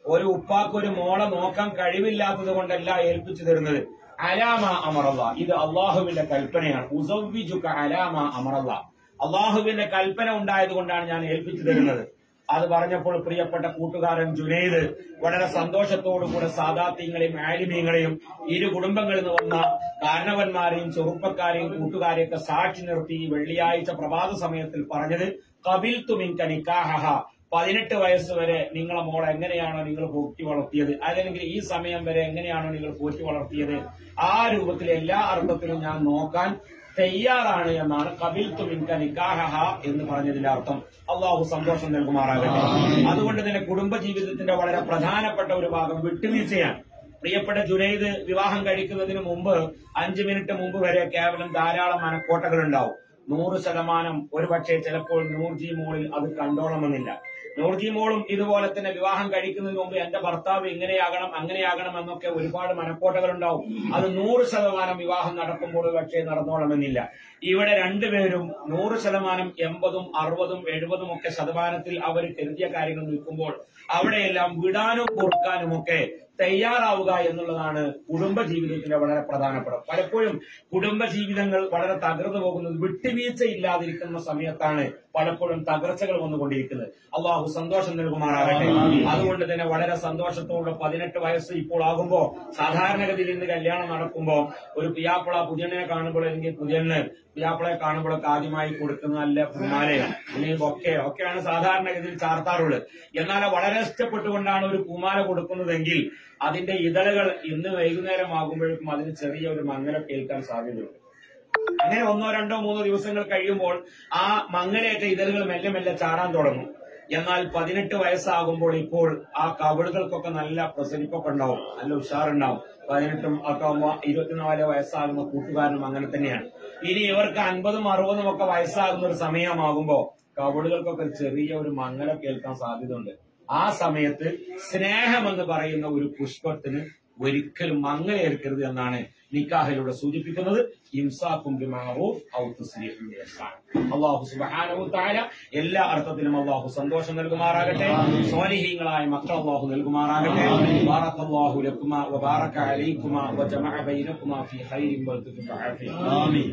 ഒരു ഉപ്പാക്ക് ഒരു മോളെ നോക്കാൻ കഴിവില്ലാത്തത് കൊണ്ടല്ല ഏൽപ്പിച്ചു തരുന്നത് അലാമ അമറല്ല ഇത് അള്ളാഹുവിന്റെ കൽപ്പനയാണ് ഉസവ്വിജുക അലാമ അമറല്ല അള്ളാഹുവിന്റെ കൽപ്പന ഉണ്ടായത് കൊണ്ടാണ് ഞാൻ ഏൽപ്പിച്ചു തരുന്നത് അത് പറഞ്ഞപ്പോൾ പ്രിയപ്പെട്ട കൂട്ടുകാരൻ ജുനൈദ് വളരെ സന്തോഷത്തോടുകൂടെ സാദാത്യങ്ങളെയും ആലിമീങ്ങളെയും ഇരു കുടുംബങ്ങളിൽ നിന്ന് വന്ന കാരണവന്മാരെയും ചെറുപ്പക്കാരെയും കൂട്ടുകാരെയൊക്കെ സാക്ഷി നിർത്തി ഈ വെള്ളിയാഴ്ച പ്രഭാത സമയത്തിൽ പറഞ്ഞത് കബിൽ തുമിങ്ക നിക്കാഹ പതിനെട്ട് വയസ്സ് വരെ നിങ്ങളെ മോളെ എങ്ങനെയാണോ നിങ്ങൾ പോറ്റി വളർത്തിയത് അല്ലെങ്കിൽ ഈ സമയം വരെ എങ്ങനെയാണോ നിങ്ങൾ പോറ്റി വളർത്തിയത് ആ രൂപത്തിൽ എല്ലാ അർത്ഥത്തിലും ഞാൻ നോക്കാൻ തയ്യാറാണ് എന്നാണ് കബിൽ തുമിങ്ക നിക്കാഹ എന്ന് പറഞ്ഞതിന്റെ അർത്ഥം അള്ളാഹു സന്തോഷം നൽകുമാറാകട്ടെ അതുകൊണ്ട് തന്നെ കുടുംബ ജീവിതത്തിന്റെ വളരെ പ്രധാനപ്പെട്ട ഒരു ഭാഗം വിട്ടുവീഴ്ചയാണ് പ്രിയപ്പെട്ട ജുനൈദ് വിവാഹം കഴിക്കുന്നതിന് മുമ്പ് അഞ്ചു മിനിറ്റ് മുമ്പ് വരെ കേവലം ധാരാളം മനക്കോട്ടകൾ ഉണ്ടാവും നൂറ് ശതമാനം ഒരുപക്ഷെ ചിലപ്പോൾ നൂർജി മോളിൽ അത് കണ്ടോളണമെന്നില്ല നൂർജി മോളും ഇതുപോലെ തന്നെ വിവാഹം കഴിക്കുന്നതിന് മുമ്പ് എന്റെ ഭർത്താവ് ഇങ്ങനെയാകണം അങ്ങനെയാകണം എന്നൊക്കെ ഒരുപാട് മനക്കോട്ടകൾ ഉണ്ടാവും അത് നൂറ് ശതമാനം വിവാഹം നടക്കുമ്പോൾ പക്ഷേ നടന്നോളണമെന്നില്ല ഇവിടെ രണ്ടുപേരും നൂറ് ശതമാനം എൺപതും അറുപതും എഴുപതും ഒക്കെ ശതമാനത്തിൽ അവർ കരുതിയ കാര്യങ്ങൾ നിൽക്കുമ്പോൾ അവിടെയെല്ലാം വിടാനും കൊടുക്കാനും ഒക്കെ തയ്യാറാവുക എന്നുള്ളതാണ് കുടുംബ ജീവിതത്തിന്റെ വളരെ പ്രധാനപ്പെട്ട പലപ്പോഴും കുടുംബ ജീവിതങ്ങൾ വളരെ തകർന്നു പോകുന്നത് വിട്ടുവീഴ്ച ഇല്ലാതിരിക്കുന്ന സമയത്താണ് പലപ്പോഴും തകർച്ചകൾ വന്നുകൊണ്ടിരിക്കുന്നത് അള്ളാഹു സന്തോഷം നൽകുമാറാകട്ടെ അതുകൊണ്ട് തന്നെ വളരെ സന്തോഷത്തോടെ പതിനെട്ട് വയസ്സ് ഇപ്പോൾ ആകുമ്പോ സാധാരണഗതിയിൽ ഇന്ന് കല്യാണം നടക്കുമ്പോ ഒരു പിയാപ്പിള പുതിയനെ കാണുമ്പോൾ അല്ലെങ്കിൽ പുതിയന് പിയാപ്പിളെ കാണുമ്പോഴൊക്കെ ആദ്യമായി കൊടുക്കുന്ന നല്ല പൂമാലയാണ് അല്ലെങ്കിൽ ബൊക്കെ ഒക്കെയാണ് സാധാരണഗതിയിൽ ചാർത്താറുള്ളത് എന്നാൽ വളരെ ഇഷ്ടപ്പെട്ടുകൊണ്ടാണ് ഒരു പൂമാല കൊടുക്കുന്നതെങ്കിൽ അതിന്റെ ഇതളുകൾ ഇന്ന് വൈകുന്നേരം ആകുമ്പോഴേക്കും അതിന് ചെറിയ ഒരു മങ്ങലം കേൾക്കാൻ സാധ്യതയുണ്ട് അങ്ങനെ ഒന്നോ രണ്ടോ മൂന്നോ ദിവസങ്ങൾ കഴിയുമ്പോൾ ആ മങ്ങലേറ്റ ഇതളുകൾ മെല്ലെ മെല്ലെ ചാടാൻ തുടങ്ങും എന്നാൽ പതിനെട്ട് വയസ്സാകുമ്പോൾ ഇപ്പോൾ ആ കവിളുകൾക്കൊക്കെ നല്ല പ്രസരിപ്പൊക്കെ ഉണ്ടാവും നല്ല ഉഷാറുണ്ടാവും പതിനെട്ടും ഒക്കെ ആകുമ്പോ ഇരുപത്തിനാല് വയസ്സാകുന്ന കൂട്ടുകാരനും അങ്ങനെ തന്നെയാണ് ഇനി ഇവർക്ക് അൻപതും അറുപതും ഒക്കെ വയസ്സാകുന്ന ഒരു സമയമാകുമ്പോ കവിളുകൾക്കൊക്കെ ചെറിയ ഒരു മങ്ങലം കേൾക്കാൻ സാധ്യതയുണ്ട് ആ സമയത്ത് സ്നേഹമെന്ന് പറയുന്ന ഒരു പുഷ്പത്തിന് ഒരിക്കലും മങ്ങലേൽക്കരുത് എന്നാണ് നിക്കാഹിലൂടെ സൂചിപ്പിക്കുന്നത് ഇംസാഖും ബിമഅറൂഫ് ഔ തസ്രീഹും ബിഇഹ്സാൻ അല്ലാഹു സുബ്ഹാനഹു തആല എല്ലാ അർത്ഥത്തിലും അല്ലാഹു സന്തോഷം നൽകുമാറാകട്ടെ സ്വാലിഹീങ്ങളായ മക്കൾ അല്ലാഹു നൽകുമാറാകട്ടെ ബാറക്കല്ലാഹു ലക്കുമാ വബാറക അലൈക്കുമാ വജമഅ ബൈനക്കുമാ ഫീ ഖൈരിൻ വൽതുഫിൻ വആഫിയ ആമീൻ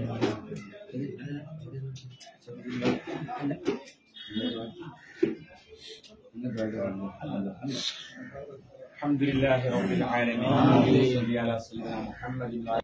الحمد لله رب العالمين اللهم صل على سيدنا محمد